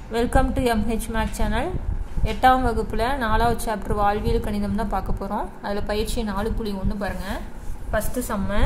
welcome to MH Mac channel எட்டாம் வகுப்பில் நாலாவது சாப்டர் வாழ்வியல் கணிதம் தான் பார்க்க போகிறோம் அதில் பயிற்சி நாலு புள்ளி ஒன்று பாருங்கள் ஃபஸ்ட்டு செம்ம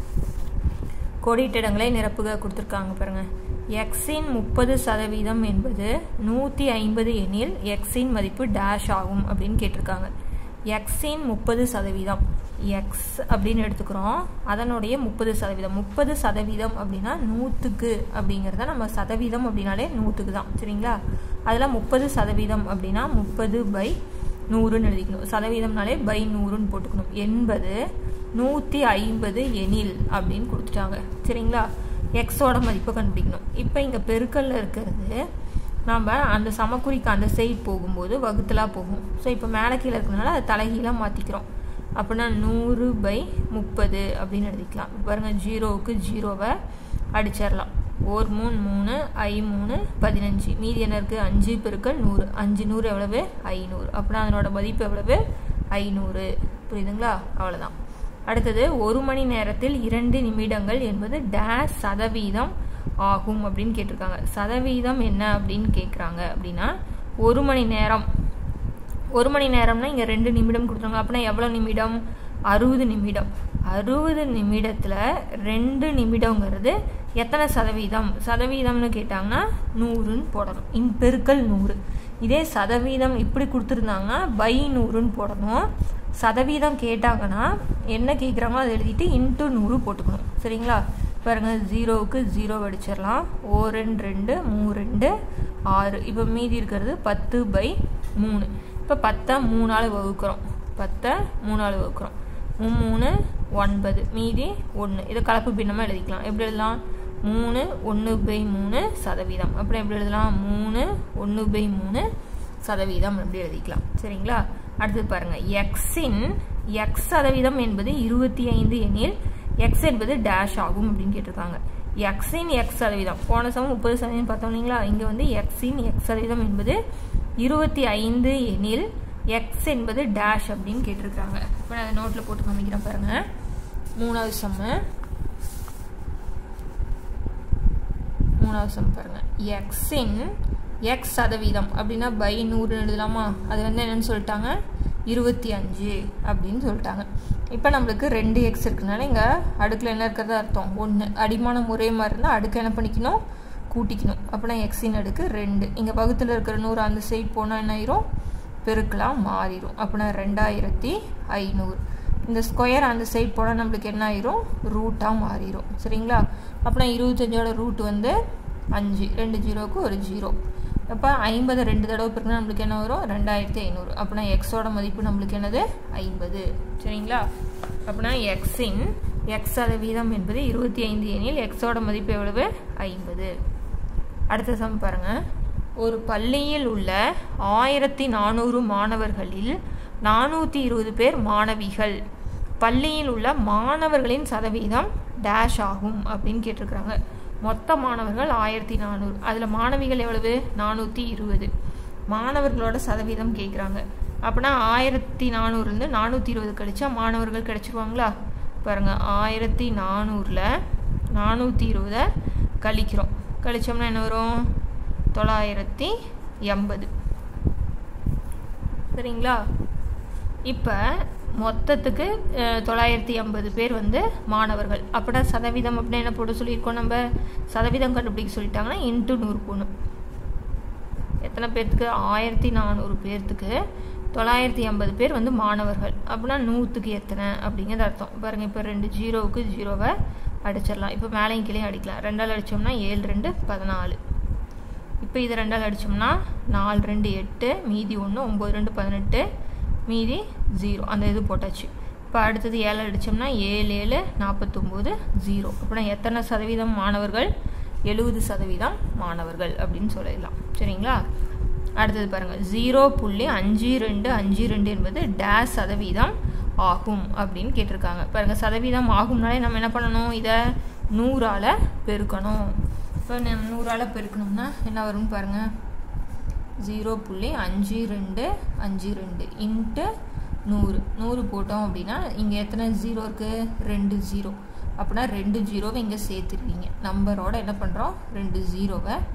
கோடிட்டிடங்களை நிரப்புக கொடுத்துருக்காங்க பாருங்கள் எக்ஸின் முப்பது சதவீதம் என்பது நூற்றி ஐம்பது எண்ணில் எக்ஸின் மதிப்பு டேஷ் ஆகும் அப்படின்னு கேட்டிருக்காங்க எக்ஸின் முப்பது சதவீதம் எக்ஸ் அப்படின்னு எடுத்துக்கிறோம் அதனுடைய முப்பது சதவீதம் முப்பது சதவீதம் அப்படின்னா நூற்றுக்கு அப்படிங்கிறத நம்ம சதவீதம் அப்படின்னாலே நூற்றுக்கு தான் சரிங்களா அதில் முப்பது சதவீதம் அப்படின்னா முப்பது பை நூறுன்னு எழுதிக்கணும் சதவீதம்னாலே பை நூறுன்னு போட்டுக்கணும் எண்பது நூற்றி ஐம்பது எனில் அப்படின்னு கொடுத்துட்டாங்க சரிங்களா எக்ஸோட மதிப்பை கண்டுபிடிக்கணும் இப்போ இங்கே பெருக்கல்ல இருக்கிறது நாம் அந்த சமக்குறிக்கு அந்த சைடு போகும்போது வகுத்தலாக போகும் ஸோ இப்போ மேலே கீழே இருக்கிறதுனால அதை தலைகீழாக மாற்றிக்கிறோம் அப்படின்னா நூறு பை முப்பது அப்படின்னு எழுதிக்கலாம் பாருங்கள் ஜீரோவுக்கு ஜீரோவை அடிச்சிடலாம் ஓர் மூணு மூணு ஐ மூணு பதினஞ்சு மீதி என்ன இருக்குது அஞ்சு பெருக்கள் நூறு அஞ்சு நூறு எவ்வளவு ஐநூறு அப்படின்னா அதனோட மதிப்பு எவ்வளவு ஐநூறு புரியுதுங்களா அவ்வளோதான் அடுத்தது ஒரு மணி நேரத்தில் இரண்டு நிமிடங்கள் என்பது டேஷ் சதவீதம் ஆகும் அப்படின்னு கேட்டிருக்காங்க சதவீதம் என்ன அப்படின்னு கேட்குறாங்க அப்படின்னா ஒரு மணி நேரம் ஒரு மணி நேரம்னா இங்கே ரெண்டு நிமிடம் கொடுத்துருங்க அப்படின்னா எவ்வளோ நிமிடம் அறுபது நிமிடம் அறுபது நிமிடத்தில் ரெண்டு நிமிடங்கிறது எத்தனை சதவீதம் சதவீதம்னு கேட்டாங்கன்னா நூறுன்னு போடணும் இன் பெருக்கல் நூறு இதே சதவீதம் இப்படி கொடுத்துருந்தாங்கன்னா பை நூறுன்னு போடணும் சதவீதம் கேட்டாங்கன்னா என்ன கேட்குறாங்களோ அதை எழுதிட்டு இன்ட்டு நூறு போட்டுக்கணும் சரிங்களா பாருங்கள் ஜீரோவுக்கு ஜீரோ அடிச்சிடலாம் ஓ ரெண்டு ரெண்டு மூ ரெண்டு ஆறு இப்போ மீதி இருக்கிறது பத்து பை மூணு இப்போ பத்தை மூணால் வகுக்கிறோம் பத்தை மூணால் வகுக்கிறோம் மூணு ஒன்பது மீதி ஒன்று இதை கலப்பு பின்னமாக எழுதிக்கலாம் எப்படி எழுதலாம் மூணு ஒன்று பை மூணு சதவீதம் அப்புறம் எப்படி எழுதலாம் மூணு ஒன்று பை மூணு சதவீதம் எப்படி எழுதிக்கலாம் சரிங்களா அடுத்து பாருங்கள் எக்ஸின் எக்ஸ் சதவீதம் என்பது இருபத்தி ஐந்து எண்ணில் எக்ஸ் என்பது டேஷ் ஆகும் அப்படின்னு கேட்டிருக்காங்க எக்ஸின் எக்ஸ் சதவீதம் போன சமம் முப்பது சதவீதம் பார்த்தோம் இல்லைங்களா இங்கே வந்து எக்ஸின் எக்ஸ் சதவீதம் என்பது இருபத்தி ஐந்து எண்ணில் எக்ஸ் என்பது டேஷ் அப்படின்னு கேட்டிருக்காங்க இப்போ நான் அதை நோட்டில் போட்டு காமிக்கிறேன் பாருங்கள் மூணாவது சம்மு மூணாவது சம் பாருங்கள் எக்ஸின் எக்ஸ் சதவீதம் அப்படின்னா பை நூறு எழுதலாமா அது வந்து என்னென்னு சொல்லிட்டாங்க இருபத்தி அஞ்சு அப்படின்னு சொல்லிட்டாங்க இப்போ நம்மளுக்கு ரெண்டு எக்ஸ் இருக்குனால இங்கே அடுக்கில் என்ன இருக்கிறதா அர்த்தம் ஒன்று அடிமானம் ஒரே மாதிரி இருந்தால் அடுக்கு என்ன பண்ணிக்கணும் கூட்டிக்கணும் அப்படின்னா எக்ஸின் அடுக்கு ரெண்டு இங்கே பகுத்தில் இருக்கிற நூறு அந்த சைடு போனால் என்ன ஆயிரும் பெருக்கலாம் மாறிடும் அப்படின்னா ரெண்டாயிரத்தி ஐநூறு இந்த ஸ்கொயர் அந்த சைடு போனால் நம்மளுக்கு என்ன ஆயிரும் ரூட்டாக மாறிடும் சரிங்களா அப்படின்னா இருபத்தஞ்சோட ரூட் வந்து அஞ்சு ரெண்டு ஜீரோவுக்கு ஒரு ஜீரோ அப்போ ஐம்பது ரெண்டு தடவை பிறகு நம்மளுக்கு என்ன வரும் ரெண்டாயிரத்தி ஐநூறு அப்படின்னா எக்ஸோட மதிப்பு நம்மளுக்கு என்னது ஐம்பது சரிங்களா அப்படின்னா எக்ஸின் எக்ஸ் சதவீதம் என்பது இருபத்தி ஐந்து எண்ணில் எக்ஸோட மதிப்பு எவ்வளவு ஐம்பது அடுத்த சம் பாருங்கள் ஒரு பள்ளியில் உள்ள ஆயிரத்தி நானூறு மாணவர்களில் நானூற்றி இருபது பேர் மாணவிகள் பள்ளியில் உள்ள மாணவர்களின் சதவீதம் டேஷ் ஆகும் அப்படின்னு கேட்டிருக்கிறாங்க மொத்த மாணவர்கள் ஆயிரத்தி நானூறு அதில் மாணவிகள் எவ்வளவு நானூற்றி இருபது மாணவர்களோட சதவீதம் கேட்குறாங்க அப்படின்னா ஆயிரத்தி நானூறுலேருந்து நானூற்றி இருபது கழிச்சா மாணவர்கள் கிடைச்சிருவாங்களா பாருங்கள் ஆயிரத்தி நானூறில் நானூற்றி இருபதை கழிக்கிறோம் கழிச்சோம்னா என்ன வரும் தொள்ளாயிரத்தி எண்பது சரிங்களா இப்போ மொத்தத்துக்கு தொள்ளாயிரத்தி ஐம்பது பேர் வந்து மாணவர்கள் அப்படின்னா சதவீதம் அப்படின்னா என்ன போட சொல்லியிருக்கோம் நம்ம சதவீதம் கண்டுபிடிக்க சொல்லிட்டாங்கன்னா இன்ட்டு நூறு போகணும் எத்தனை பேர்த்துக்கு ஆயிரத்தி நானூறு பேர்த்துக்கு தொள்ளாயிரத்தி ஐம்பது பேர் வந்து மாணவர்கள் அப்படின்னா நூற்றுக்கு எத்தனை அப்படிங்கிறது அர்த்தம் பாருங்கள் இப்போ ரெண்டு ஜீரோவுக்கு ஜீரோவை அடிச்சிடலாம் இப்போ மேலேயும் கீழே அடிக்கலாம் ரெண்டால் அடித்தோம்னா ஏழு ரெண்டு பதினாலு இப்போ இது ரெண்டால் அடித்தோம்னா நாலு ரெண்டு எட்டு மீதி ஒன்று ஒம்பது ரெண்டு பதினெட்டு மீதி ஜீரோ அந்த இது போட்டாச்சு இப்போ அடுத்தது ஏழு அடித்தோம்னா ஏழு ஏழு நாற்பத்தொம்போது ஜீரோ அப்படின்னா எத்தனை சதவீதம் மாணவர்கள் எழுபது சதவீதம் மாணவர்கள் அப்படின்னு சொல்லிடலாம் சரிங்களா அடுத்தது பாருங்கள் ஜீரோ புள்ளி அஞ்சு ரெண்டு அஞ்சு ரெண்டு என்பது டேஷ் சதவீதம் ஆகும் அப்படின்னு கேட்டிருக்காங்க பாருங்கள் சதவீதம் ஆகும்னாலே நம்ம என்ன பண்ணணும் இதை நூறால் பெருக்கணும் இப்போ நம்ம நூறால் பெருக்கணும்னா என்ன வரும்னு பாருங்கள் ஜீரோ புள்ளி அஞ்சு ரெண்டு அஞ்சு ரெண்டு இன்ட்டு நூறு நூறு போட்டோம் அப்படின்னா இங்கே எத்தனை ஜீரோ இருக்குது ரெண்டு ஜீரோ அப்படின்னா ரெண்டு ஜீரோவை இங்கே சேர்த்துருவீங்க நம்பரோட என்ன பண்ணுறோம் ரெண்டு ஜீரோவை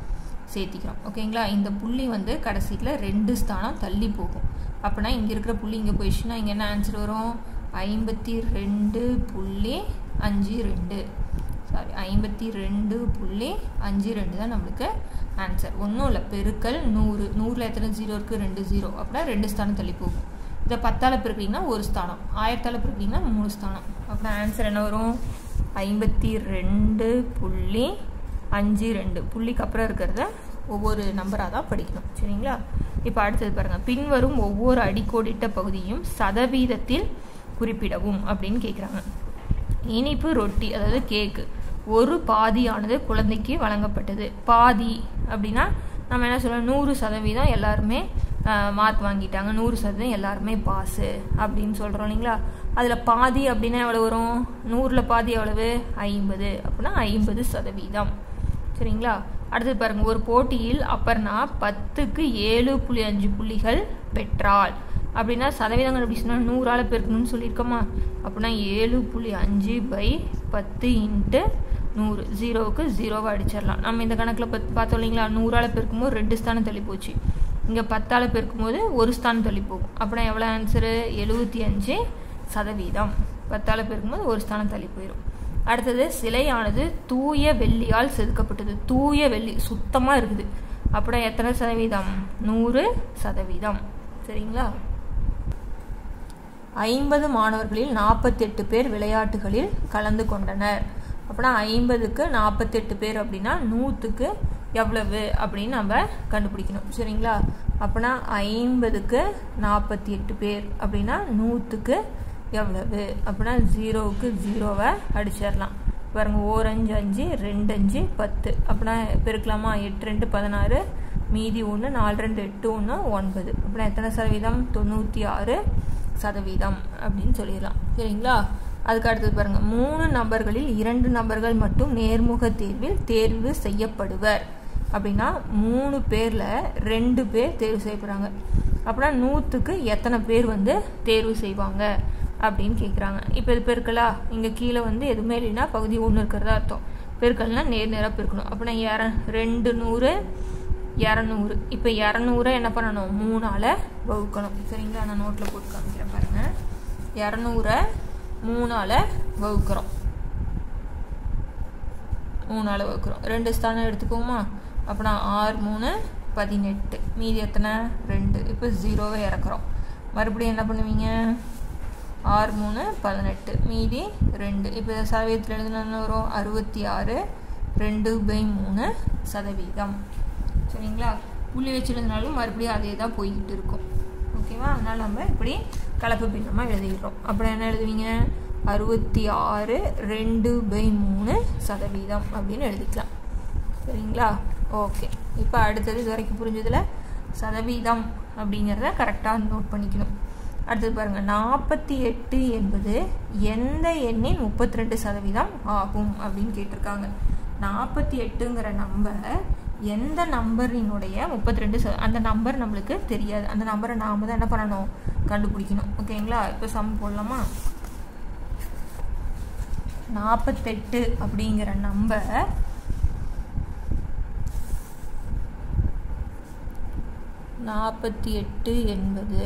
சேர்த்திக்கிறோம் ஓகேங்களா இந்த புள்ளி வந்து கடைசியில் ரெண்டு ஸ்தானம் தள்ளி போகும் அப்படின்னா இங்கே இருக்கிற புள்ளி இங்கே போயிடுச்சுன்னா இங்கே என்ன ஆன்சர் வரும் ஐம்பத்தி ரெண்டு புள்ளி அஞ்சு ரெண்டு சாரி ஐம்பத்தி ரெண்டு புள்ளி அஞ்சு ரெண்டு தான் நம்மளுக்கு ஆன்சர் ஒன்றும் இல்லை பெருக்கல் நூறு நூறில் எத்தனை ஜீரோ இருக்குது ரெண்டு ஜீரோ அப்படின்னா ரெண்டு ஸ்தானம் தள்ளி போகும் இதை பத்தால் பெருக்கிங்கன்னா ஒரு ஸ்தானம் ஆயிரத்தால் பெருக்கிங்கன்னா மூணு ஸ்தானம் அப்படின்னா ஆன்சர் என்ன வரும் ஐம்பத்தி ரெண்டு புள்ளி அஞ்சு ரெண்டு புள்ளிக்கு அப்புறம் இருக்கிறத ஒவ்வொரு நம்பராக தான் படிக்கணும் சரிங்களா இப்போ அடுத்தது பாருங்கள் பின்வரும் ஒவ்வொரு அடிக்கோடிட்ட பகுதியும் சதவீதத்தில் குறிப்பிடவும் அப்படின்னு கேட்குறாங்க இனிப்பு ரொட்டி அதாவது கேக்கு ஒரு பாதியானது குழந்தைக்கு வழங்கப்பட்டது பாதி அப்படின்னா நம்ம என்ன சொல்லலாம் நூறு சதவீதம் எல்லாருமே மார்க் வாங்கிட்டாங்க நூறு சதவீதம் எல்லாருமே பாஸு அப்படின்னு சொல்கிறோம் இல்லைங்களா அதில் பாதி அப்படின்னா எவ்வளோ வரும் நூறில் பாதி எவ்வளவு ஐம்பது அப்படின்னா ஐம்பது சதவீதம் சரிங்களா அடுத்தது பாருங்கள் ஒரு போட்டியில் அப்பர்னா பத்துக்கு ஏழு புள்ளி அஞ்சு புள்ளிகள் பெற்றாள் அப்படின்னா சதவீதங்கள் எப்படி சொன்னால் நூறால் பெருக்கணும்னு சொல்லியிருக்கோமா அப்படின்னா ஏழு புள்ளி அஞ்சு பை பத்து இன்ட்டு நூறு ஜீரோவுக்கு ஜீரோவை அடிச்சிடலாம் நம்ம இந்த கணக்கில் பத் பார்த்தோம் இல்லைங்களா நூறால் பெருக்கும்போது ரெண்டு ஸ்தானம் தள்ளி போச்சு இங்கே பத்தால் பெருக்கும்போது ஒரு ஸ்தானம் தள்ளி போகும் அப்படின்னா எவ்வளோ ஆன்சரு எழுபத்தி அஞ்சு சதவீதம் பத்தால் பெருக்கும்போது ஒரு ஸ்தானம் தள்ளி போயிடும் அடுத்தது சிலையானது தூய வெள்ளியால் செதுக்கப்பட்டது தூய வெள்ளி சுத்தமாக இருக்குது அப்படின்னா எத்தனை சதவீதம் நூறு சதவீதம் சரிங்களா ஐம்பது மாணவர்களில் நாற்பத்தெட்டு பேர் விளையாட்டுகளில் கலந்து கொண்டனர் அப்படின்னா ஐம்பதுக்கு நாற்பத்தெட்டு பேர் அப்படின்னா நூற்றுக்கு எவ்வளவு அப்படின்னு நம்ம கண்டுபிடிக்கணும் சரிங்களா அப்படின்னா ஐம்பதுக்கு நாற்பத்தி எட்டு பேர் அப்படின்னா நூற்றுக்கு எவ்வளவு அப்படின்னா ஜீரோவுக்கு ஜீரோவை அடிச்சிடலாம் பாருங்க ஓரஞ்சு அஞ்சு ரெண்டு அஞ்சு பத்து அப்படின்னா பெருக்கலாமா எட்டு ரெண்டு பதினாறு மீதி ஒன்று நாலு ரெண்டு எட்டு ஒன்று ஒன்பது அப்படின்னா எத்தனை சதவீதம் தொண்ணூற்றி ஆறு சதவீதம் அப்படின்னு சொல்லிடலாம் சரிங்களா அதுக்கு அடுத்தது பாருங்க மூணு நபர்களில் இரண்டு நபர்கள் மட்டும் நேர்முக தேர்வில் தேர்வு செய்யப்படுவர் அப்படின்னா மூணு பேரில் ரெண்டு பேர் தேர்வு செய்யப்படுறாங்க அப்படின்னா நூற்றுக்கு எத்தனை பேர் வந்து தேர்வு செய்வாங்க அப்படின்னு கேட்குறாங்க இப்போ இது பெருக்கலா இங்கே கீழே வந்து எதுவுமே இல்லைன்னா பகுதி ஒன்று இருக்கிறதா அர்த்தம் பெருக்கல்னா நேர் நேராக பெருக்கணும் அப்படின்னா இர ரெண்டு நூறு இரநூறு இப்போ இரநூறை என்ன பண்ணணும் மூணால் வகுக்கணும் சரிங்களா நான் நோட்டில் போட்டு காமிக்கிறேன் பாருங்கள் இரநூறை மூணால் வகுக்கிறோம் மூணால் வகுக்கிறோம் ரெண்டு ஸ்தானம் எடுத்துக்கோமா அப்படின்னா ஆறு மூணு பதினெட்டு மீதி எத்தனை ரெண்டு இப்போ ஜீரோவை இறக்குறோம் மறுபடியும் என்ன பண்ணுவீங்க ஆறு மூணு பதினெட்டு மீதி ரெண்டு இப்போ சதவீதத்தில் எழுதுனா வரும் அறுபத்தி ஆறு ரெண்டு பை மூணு சதவீதம் சரிங்களா புள்ளி வச்சிருந்தனாலும் மறுபடியும் அதே தான் போய்கிட்டு இருக்கும் ஓகேவா அதனால் நம்ம இப்படி கலப்பு பின்னமாக எழுதிடுறோம் அப்புறம் என்ன எழுதுவீங்க அறுபத்தி ஆறு ரெண்டு பை மூணு சதவீதம் அப்படின்னு எழுதிக்கலாம் சரிங்களா ஓகே இப்போ அடுத்தது இது வரைக்கும் புரிஞ்சதில் சதவீதம் அப்படிங்கிறத கரெக்டாக நோட் பண்ணிக்கணும் அடுத்தது பாருங்கள் நாற்பத்தி எட்டு என்பது எந்த எண்ணின் முப்பத்தி ரெண்டு சதவீதம் ஆகும் அப்படின்னு கேட்டிருக்காங்க நாற்பத்தி எட்டுங்கிற நம்பர் எந்த நம்பரினுடைய முப்பத்தி ரெண்டு சத அந்த நம்பர் நம்மளுக்கு தெரியாது அந்த நம்பரை நாம் தான் என்ன பண்ணணும் கண்டுபிடிக்கணும் ஓகேங்களா இப்போ சம் போடலாமா நாற்பத்தெட்டு அப்படிங்கிற நம்பர் நாற்பத்தி எட்டு என்பது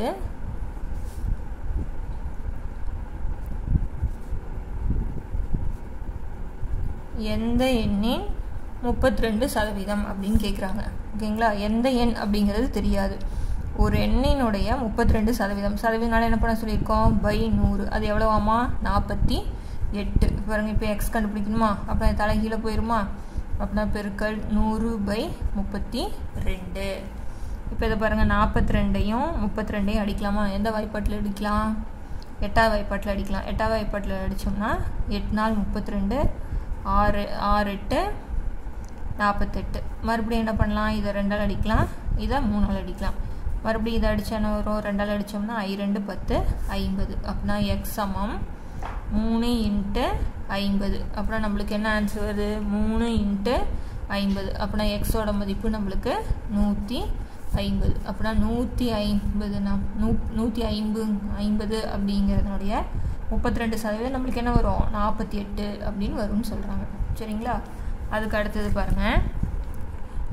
எந்த எண்ணின் முப்பத்தி ரெண்டு சதவீதம் அப்படின்னு கேட்குறாங்க ஓகேங்களா எந்த எண் அப்படிங்கிறது தெரியாது ஒரு எண்ணினுடைய முப்பத்தி ரெண்டு சதவீதம் சதவீதனால என்ன பண்ண சொல்லியிருக்கோம் பை நூறு அது எவ்வளோவாமா நாற்பத்தி எட்டு பாருங்க இப்போ எக்ஸ் கண்டுபிடிக்கணுமா அப்போ தலைகீழே போயிருமா அப்படின்னா பெருக்கல் நூறு பை முப்பத்தி ரெண்டு இப்போ இதை பாருங்கள் நாற்பத்தி ரெண்டையும் முப்பத்தி ரெண்டையும் அடிக்கலாமா எந்த வாய்ப்பாட்டில் அடிக்கலாம் எட்டாவது வாய்ப்பாட்டில் அடிக்கலாம் எட்டாவது வாய்ப்பாட்டில் அடித்தோம்னா எட்டு நாள் முப்பத்தி ரெண்டு ஆறு ஆறு எட்டு நாற்பத்தெட்டு மறுபடியும் என்ன பண்ணலாம் இதை ரெண்டால் அடிக்கலாம் இதை மூணால் அடிக்கலாம் மறுபடியும் இதை அடித்தா என்ன வரும் ரெண்டால் அடித்தோம்னா ஐ ரெண்டு பத்து ஐம்பது அப்படின்னா எக்ஸ் சமம் மூணு இன்ட்டு ஐம்பது அப்புறம் நம்மளுக்கு என்ன ஆன்சர் வருது மூணு இன்ட்டு ஐம்பது அப்படின்னா எக்ஸோட மதிப்பு நம்மளுக்கு நூற்றி ஐம்பது அப்படின்னா நூற்றி ஐம்பது நம் நூ நூற்றி ஐம்பது ஐம்பது அப்படிங்கிறதுனுடைய முப்பத்தி ரெண்டு சதவீதம் நம்மளுக்கு என்ன வரும் நாற்பத்தி எட்டு அப்படின்னு வரும்னு சொல்கிறாங்க சரிங்களா அதுக்கு அடுத்தது பாருங்கள்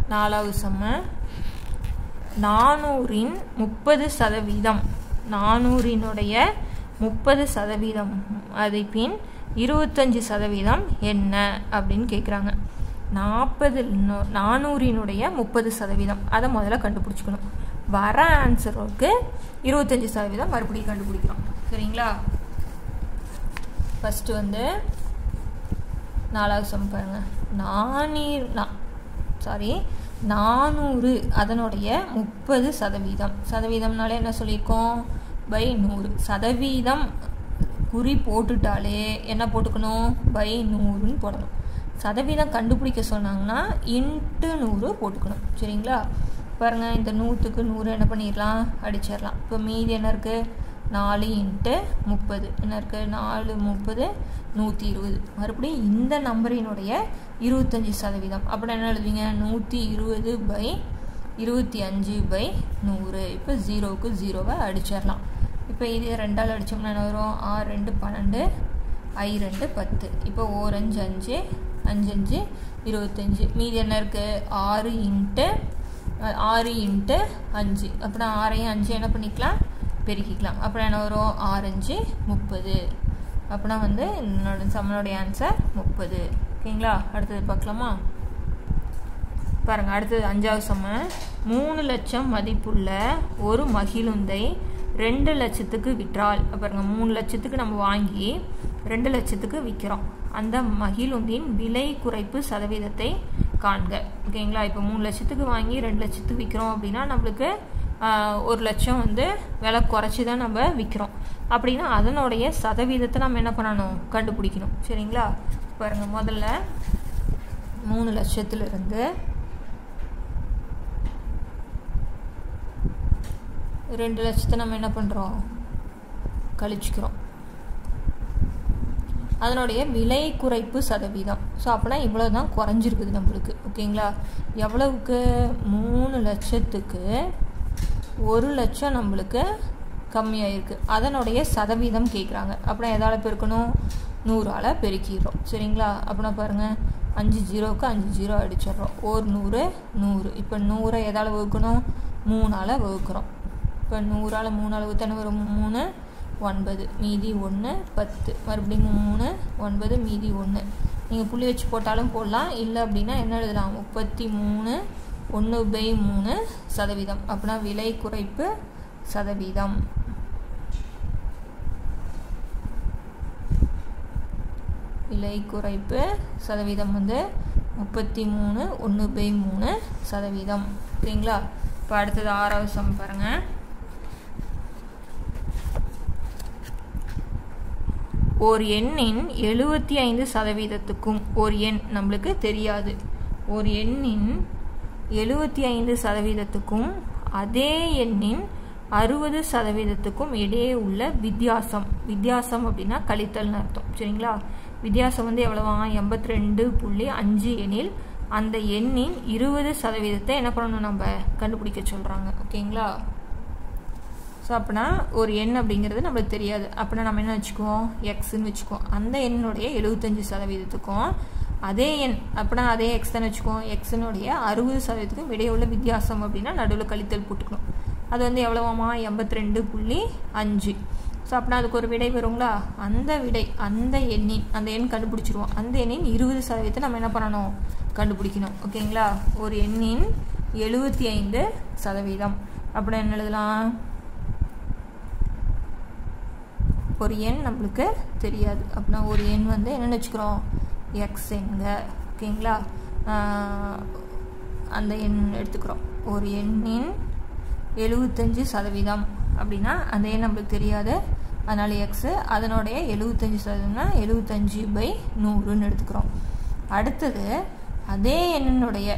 நாலாவது செம்ம நானூறின் முப்பது சதவீதம் நானூறினுடைய முப்பது சதவீதம் மதிப்பின் இருபத்தஞ்சி சதவீதம் என்ன அப்படின்னு கேட்குறாங்க நாற்பது நானூறினுடைய முப்பது சதவீதம் அதை முதல்ல கண்டுபிடிச்சிக்கணும் வர ஆன்சருக்கு இருபத்தஞ்சி சதவீதம் மறுபடியும் கண்டுபிடிக்கிறோம் சரிங்களா ஃபஸ்ட்டு வந்து நாலாவது சம் பாருங்க நானீர் சாரி நானூறு அதனுடைய முப்பது சதவீதம் சதவீதம்னாலே என்ன சொல்லியிருக்கோம் பை நூறு சதவீதம் குறி போட்டுட்டாலே என்ன போட்டுக்கணும் பை நூறுன்னு போடணும் சதவீதம் கண்டுபிடிக்க சொன்னாங்கன்னா இன்ட்டு நூறு போட்டுக்கணும் சரிங்களா பாருங்கள் இந்த நூற்றுக்கு நூறு என்ன பண்ணிடலாம் அடிச்சிடலாம் இப்போ மீதி என்ன இருக்குது நாலு இன்ட்டு முப்பது என்ன இருக்குது நாலு முப்பது நூற்றி இருபது மறுபடியும் இந்த நம்பரினுடைய இருபத்தஞ்சி சதவீதம் அப்புறம் என்ன எழுதுவீங்க நூற்றி இருபது பை இருபத்தி அஞ்சு பை நூறு இப்போ ஜீரோவுக்கு ஜீரோவை அடிச்சிடலாம் இப்போ இது ரெண்டால் அடித்தோம்னா என்ன வரும் ஆறு ரெண்டு பன்னெண்டு ஐ ரெண்டு பத்து இப்போ ஓரஞ்சு அஞ்சு அஞ்சு அஞ்சு இருபத்தஞ்சி மீதி என்ன இருக்குது ஆறு இன்ட்டு ஆறு இன்ட்டு அஞ்சு அப்புறம் ஆறையும் அஞ்சு என்ன பண்ணிக்கலாம் பெருக்கிக்கலாம் அப்புறம் என்ன வரும் ஆரஞ்சு முப்பது அப்படின்னா வந்து என்னோட சம்மனுடைய ஆன்சர் முப்பது ஓகேங்களா அடுத்தது பார்க்கலாமா பாருங்கள் அடுத்தது அஞ்சாவது சம்ம மூணு லட்சம் மதிப்புள்ள ஒரு மகிழுந்தை ரெண்டு லட்சத்துக்கு விற்றால் பாருங்க மூணு லட்சத்துக்கு நம்ம வாங்கி ரெண்டு லட்சத்துக்கு விற்கிறோம் அந்த மகிழுந்தின் விலை குறைப்பு சதவீதத்தை காண்க ஓகேங்களா இப்போ மூணு லட்சத்துக்கு வாங்கி ரெண்டு லட்சத்துக்கு விற்கிறோம் அப்படின்னா நம்மளுக்கு ஒரு லட்சம் வந்து விலை குறைச்சி தான் நம்ம விற்கிறோம் அப்படின்னா அதனுடைய சதவீதத்தை நம்ம என்ன பண்ணணும் கண்டுபிடிக்கணும் சரிங்களா பாருங்கள் முதல்ல மூணு லட்சத்துலேருந்து ரெண்டு லட்சத்தை நம்ம என்ன பண்ணுறோம் கழிச்சுக்கிறோம் அதனுடைய விலை குறைப்பு சதவீதம் ஸோ அப்போனா இவ்வளோ தான் குறைஞ்சிருக்குது நம்மளுக்கு ஓகேங்களா எவ்வளவுக்கு மூணு லட்சத்துக்கு ஒரு லட்சம் நம்மளுக்கு கம்மியாயிருக்கு அதனுடைய சதவீதம் கேட்குறாங்க அப்புறம் எதால் பெருக்கணும் நூறால் பெருக்கிடுறோம் சரிங்களா அப்படின்னா பாருங்கள் அஞ்சு ஜீரோவுக்கு அஞ்சு ஜீரோ அடிச்சிடுறோம் ஒரு நூறு நூறு இப்போ நூறை எதால் வகுக்கணும் மூணால் வகுக்கிறோம் இப்போ நூறால் மூணால் வகுத்தானே வரும் மூணு ஒன்பது மீதி ஒன்று பத்து மறுபடியும் மூணு ஒன்பது மீதி ஒன்று நீங்கள் புள்ளி வச்சு போட்டாலும் போடலாம் இல்லை அப்படின்னா என்ன எழுதலாம் முப்பத்தி மூணு ஒன்று பை மூணு சதவீதம் அப்படின்னா விலை குறைப்பு சதவீதம் விலை குறைப்பு சதவீதம் வந்து முப்பத்தி மூணு ஒன்று பை மூணு சதவீதம் ஓகேங்களா இப்போ அடுத்தது ஆறாவது சம் பாருங்கள் ஒரு எண்ணின் எழுபத்தி ஐந்து சதவீதத்துக்கும் ஒரு எண் நம்மளுக்கு தெரியாது ஒரு எண்ணின் எழுபத்தி ஐந்து சதவீதத்துக்கும் அதே எண்ணின் அறுபது சதவீதத்துக்கும் இடையே உள்ள வித்தியாசம் வித்தியாசம் அப்படின்னா கழித்தல்னு அர்த்தம் சரிங்களா வித்தியாசம் வந்து எவ்வளவா எண்பத்தி ரெண்டு புள்ளி அஞ்சு எனில் அந்த எண்ணின் இருபது சதவீதத்தை என்ன பண்ணணும் நம்ம கண்டுபிடிக்க சொல்கிறாங்க ஓகேங்களா ஸோ அப்படின்னா ஒரு எண் அப்படிங்கிறது நம்மளுக்கு தெரியாது அப்படின்னா நம்ம என்ன வச்சுக்குவோம் எக்ஸ்ன்னு வச்சுக்குவோம் அந்த எண்ணுடைய எழுபத்தஞ்சு சதவீதத்துக்கும் அதே எண் அப்படின்னா அதே எக்ஸ் தானே வச்சுக்குவோம் எக்ஸினுடைய அறுபது சதவீதத்துக்கும் இடையே உள்ள வித்தியாசம் அப்படின்னா நடுவில் கழித்தல் போட்டுக்கணும் அது வந்து எவ்வளவாமா எண்பத்தி ரெண்டு புள்ளி அஞ்சு ஸோ அப்படின்னா அதுக்கு ஒரு விடை வருங்களா அந்த விடை அந்த எண்ணின் அந்த எண் கண்டுபிடிச்சிருவோம் அந்த எண்ணின் இருபது சதவீதத்தை நம்ம என்ன பண்ணணும் கண்டுபிடிக்கணும் ஓகேங்களா ஒரு எண்ணின் எழுபத்தி ஐந்து சதவீதம் அப்படின்னா என்ன எழுதலாம் ஒரு எண் நம்மளுக்கு தெரியாது அப்படின்னா ஒரு எண் வந்து என்னென்னு வச்சுக்கிறோம் எக்ஸ் எண்க ஓகேங்களா அந்த எண் எடுத்துக்கிறோம் ஒரு எண்ணின் எழுபத்தஞ்சு சதவீதம் அப்படின்னா அந்த எண் நம்மளுக்கு தெரியாது அதனால் எக்ஸு அதனுடைய எழுபத்தஞ்சு சதவீதம்னா எழுபத்தஞ்சு பை நூறுன்னு எடுத்துக்கிறோம் அடுத்தது அதே எண்ணினுடைய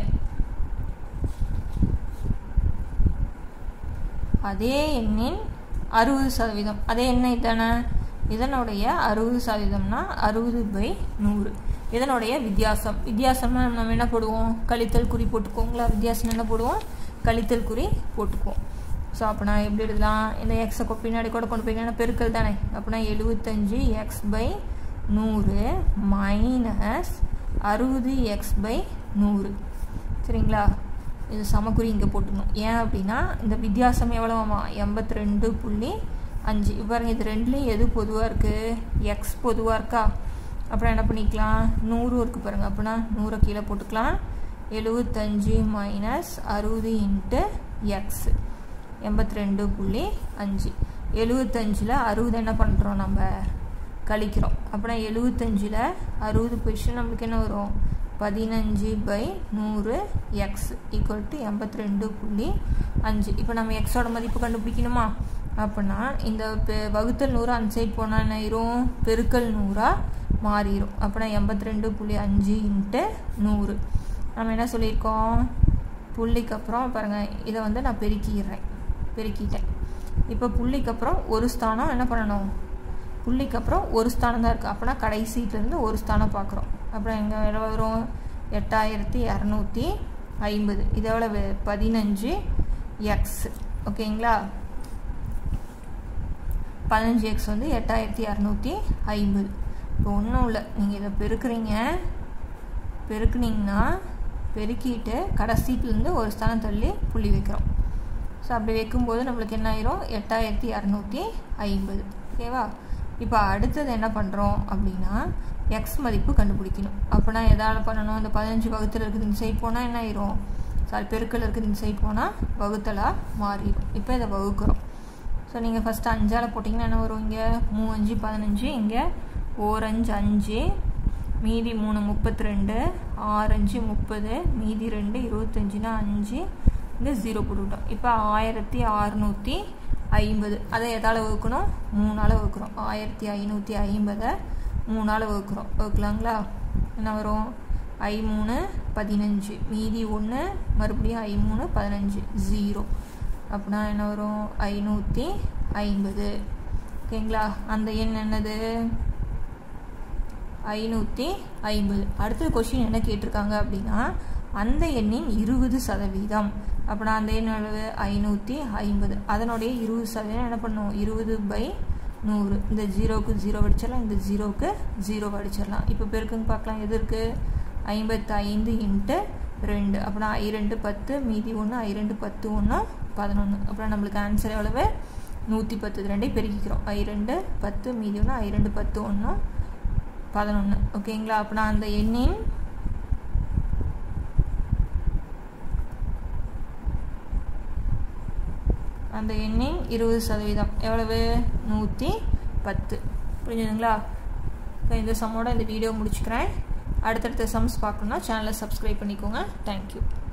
அதே எண்ணின் அறுபது சதவீதம் அதே என்ன இதானே இதனுடைய அறுபது சதவீதம்னா அறுபது பை நூறு இதனுடைய வித்தியாசம் வித்தியாசம்னா நம்ம என்ன போடுவோம் கழித்தல் குறி போட்டுக்கோங்களா வித்தியாசம் என்ன போடுவோம் கழித்தல் குறி போட்டுக்குவோம் ஸோ அப்போ நான் எப்படி எழுதலாம் இந்த எக்ஸை பின்னாடி கூட கொண்டு போய் பெருக்கல் தானே அப்படின்னா எழுபத்தஞ்சு எக்ஸ் பை நூறு மைனஸ் அறுபது எக்ஸ் பை நூறு சரிங்களா இது சமக்குறி இங்கே போட்டுக்கணும் ஏன் அப்படின்னா இந்த வித்தியாசம் எவ்வளோவாமா எண்பத்தி ரெண்டு புள்ளி அஞ்சு பாருங்க இது ரெண்டுலேயும் எது பொதுவாக இருக்குது எக்ஸ் பொதுவாக இருக்கா அப்புறம் என்ன பண்ணிக்கலாம் நூறு இருக்குது பாருங்கள் அப்படின்னா நூறை கீழே போட்டுக்கலாம் எழுபத்தஞ்சு மைனஸ் அறுபது இன்ட்டு எக்ஸ் எண்பத்தி ரெண்டு புள்ளி அஞ்சு எழுபத்தஞ்சில் அறுபது என்ன பண்ணுறோம் நம்ம கழிக்கிறோம் அப்படின்னா எழுபத்தஞ்சில் அறுபது போயிடுச்சு நம்மளுக்கு என்ன வரும் பதினஞ்சு பை நூறு எக்ஸ் ஈக்குவல் டு எண்பத்தி ரெண்டு புள்ளி அஞ்சு இப்போ நம்ம எக்ஸோட மதிப்பு கண்டுபிடிக்கணுமா அப்படின்னா இந்த வகுத்தல் நூறு அந்த சைட் போனால் என்ன ஆயிரும் பெருக்கல் நூறாக மாறிடும் அப்படின்னா எண்பத்தி ரெண்டு புள்ளி அஞ்சு இன்ட்டு நூறு நம்ம என்ன சொல்லியிருக்கோம் புள்ளிக்கு அப்புறம் பாருங்கள் இதை வந்து நான் பெருக்கிடுறேன் பெருக்கிட்டேன் இப்போ புள்ளிக்கு அப்புறம் ஒரு ஸ்தானம் என்ன பண்ணணும் புள்ளிக்கு அப்புறம் ஒரு ஸ்தானம் தான் இருக்குது அப்படின்னா கடைசியிலேருந்து ஒரு ஸ்தானம் பார்க்குறோம் அப்புறம் எங்கே எவ்வளோ வரும் எட்டாயிரத்தி இரநூத்தி ஐம்பது இது எவ்வளவு பதினஞ்சு எக்ஸ் ஓகேங்களா பதினஞ்சு எக்ஸ் வந்து எட்டாயிரத்தி இரநூத்தி ஐம்பது இப்போ ஒன்றும் இல்லை நீங்கள் இதை பெருக்குறீங்க பெருக்குனிங்கன்னா பெருக்கிட்டு கடைசியிலேருந்து ஒரு ஸ்தானம் தள்ளி புள்ளி வைக்கிறோம் ஸோ அப்படி வைக்கும்போது நம்மளுக்கு என்ன ஆயிரும் எட்டாயிரத்தி இரநூத்தி ஐம்பது ஓகேவா இப்போ அடுத்தது என்ன பண்ணுறோம் அப்படின்னா எக்ஸ் மதிப்பு கண்டுபிடிக்கணும் அப்படின்னா எதால் பண்ணணும் இந்த பதினஞ்சு வகுத்தில் இருக்குது இந்த சைட் போனால் என்ன ஆயிரும் சாரி பெருக்கல் இருக்குது இந்த சைட் போனால் வகுத்தலாக மாறிடும் இப்போ இதை வகுக்கிறோம் ஸோ நீங்கள் ஃபஸ்ட்டு அஞ்சால் போட்டிங்கன்னா என்ன வரும் இங்கே மூவஞ்சு பதினஞ்சு இங்கே ஓரஞ்சு அஞ்சு மீதி மூணு முப்பத்தி ரெண்டு ஆறஞ்சு முப்பது மீதி ரெண்டு இருபத்தஞ்சுனா அஞ்சு இங்கே ஜீரோ போட்டுவிட்டோம் இப்போ ஆயிரத்தி அறநூற்றி ஐம்பது அதை எதால் வகுக்கணும் மூணால் வகுக்கிறோம் ஆயிரத்தி ஐநூற்றி ஐம்பதை மூணால் வகுக்கிறோம் வகுக்கலாங்களா என்ன வரும் ஐ மூணு பதினஞ்சு மீதி ஒன்று மறுபடியும் ஐ மூணு பதினஞ்சு ஜீரோ அப்படின்னா என்ன வரும் ஐநூற்றி ஐம்பது ஓகேங்களா அந்த எண் என்னது ஐநூற்றி ஐம்பது அடுத்த கொஷின் என்ன கேட்டிருக்காங்க அப்படின்னா அந்த எண்ணின் இருபது சதவீதம் அப்படின்னா அந்த எண் எவ்வளவு ஐநூற்றி ஐம்பது அதனுடைய இருபது சதவீதம் என்ன பண்ணும் இருபது பை நூறு இந்த ஜீரோவுக்கு ஜீரோ அடிச்சிடலாம் இந்த ஜீரோவுக்கு ஜீரோ அடிச்சிடலாம் இப்போ பெருக்குங்க பார்க்கலாம் எது இருக்குது ஐம்பத்தி ஐந்து இன்ட்டு ரெண்டு அப்படின்னா ஐ ரெண்டு பத்து மீதி ஒன்று ஐ ரெண்டு பத்து ஒன்று பதினொன்று அப்புறம் நம்மளுக்கு ஆன்சர் எவ்வளவு நூற்றி பத்து இது ரெண்டையும் பெருக்கிக்கிறோம் ஐ ரெண்டு பத்து மீதி ஒன்று ஐ ரெண்டு பத்து ஒன்று பதினொன்று ஓகேங்களா அப்படின்னா அந்த எண்ணின் அந்த எண்ணின் இருபது சதவீதம் எவ்வளவு நூற்றி பத்து புரிஞ்சுதுங்களா இந்த சம்மோட இந்த வீடியோ முடிச்சுக்கிறேன் அடுத்தடுத்த சம்ஸ் பார்க்கணுன்னா சேனலை சப்ஸ்கிரைப் பண்ணிக்கோங்க தேங்க்யூ